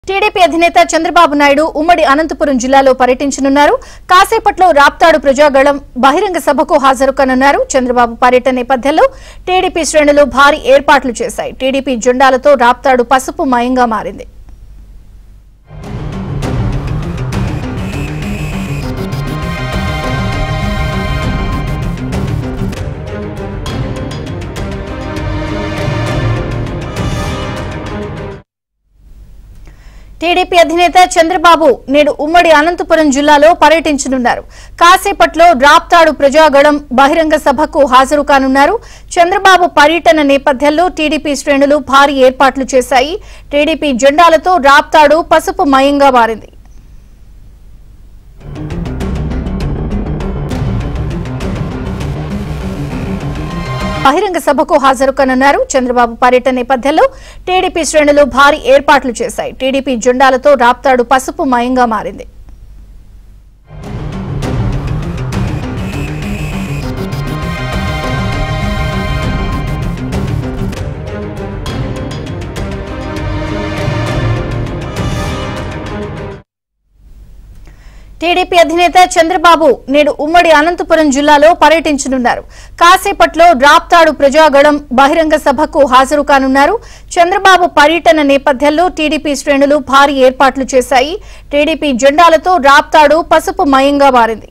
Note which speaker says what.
Speaker 1: TDP అధినేత చంద్రబాబు నాయుడు ఉమ్మడి అనంతపురం జిల్లాలో పర్యటించనున్నారు కాసేపట్లో రాప్తాడు ప్రజాగళం బహిరంగ సభకు హాజరు కానున్నారు చంద్రబాబు పర్యటన నేపథ్యంలో టీడీపీ శ్రేణులు భారీ ఏర్పాట్లు చేశాయి టీడీపీ జెండాలతో రాప్తాడు పసుపు మయంగా మారింది టీడీపీ అధినేత చంద్రబాబు నేడు ఉమ్మడి అనంతపురం జిల్లాలో పర్యటించనున్నారు కాసేపట్లో రాప్తాడు ప్రజాగళం బహిరంగ సభకు హాజరు కానున్నారు చంద్రబాబు పర్యటన నేపథ్యంలో టీడీపీ శ్రేణులు భారీ ఏర్పాట్లు చేశాయి టీడీపీ జెండాలతో రాప్తాడు పసుపు మయంగా మారింది బహిరంగ సభకు హాజరు కానున్నారు చంద్రబాబు పర్యటన నేపథ్యంలో టీడీపీ శ్రేణులు భారీ ఏర్పాట్లు చేశాయి టీడీపీ జెండాలతో రాప్తాడు పసుపు మయంగా మారింది టీడీపీ అధినేత చంద్రబాబు నేడు ఉమ్మడి అనంతపురం జిల్లాలో పర్యటించనున్నారు కాసేపట్లో రాప్తాడు ప్రజాగళం బహిరంగ సభకు హాజరు కానున్నారు చంద్రబాబు పర్యటన నేపథ్యంలో టీడీపీ శ్రేణులు భారీ ఏర్పాట్లు చేశాయి టీడీపీ జెండాలతో రాప్తాడు పసుపు మయంగా మారింది